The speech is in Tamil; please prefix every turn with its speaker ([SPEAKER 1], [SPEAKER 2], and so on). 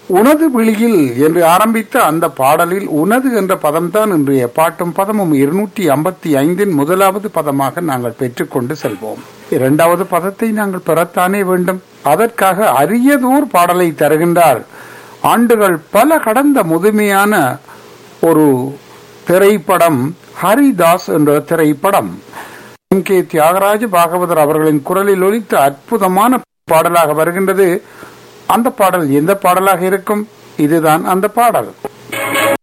[SPEAKER 1] உனது விழியில் என்று ஆரம்பித்த அந்த பாடலில் உனது என்ற பதம்தான் இன்றைய பாட்டும் பதமும் இருநூற்றி ஐம்பத்தி ஐந்தின் முதலாவது பதமாக நாங்கள் பெற்றுக்கொண்டு செல்வோம் இரண்டாவது பதத்தை நாங்கள் பெறத்தானே வேண்டும் அதற்காக அரியதோர் பாடலை தருகின்றார் ஆண்டுகள் பல கடந்த முதுமையான ஒரு திரைப்படம் ஹரிதாஸ் என்ற திரைப்படம் எம் கே தியாகராஜ பாகவதர் அவர்களின் குரலில் ஒலித்த அற்புதமான பாடலாக வருகின்றது அந்த பாடல் எந்த பாடலாக இருக்கும் இதுதான் அந்த பாடல்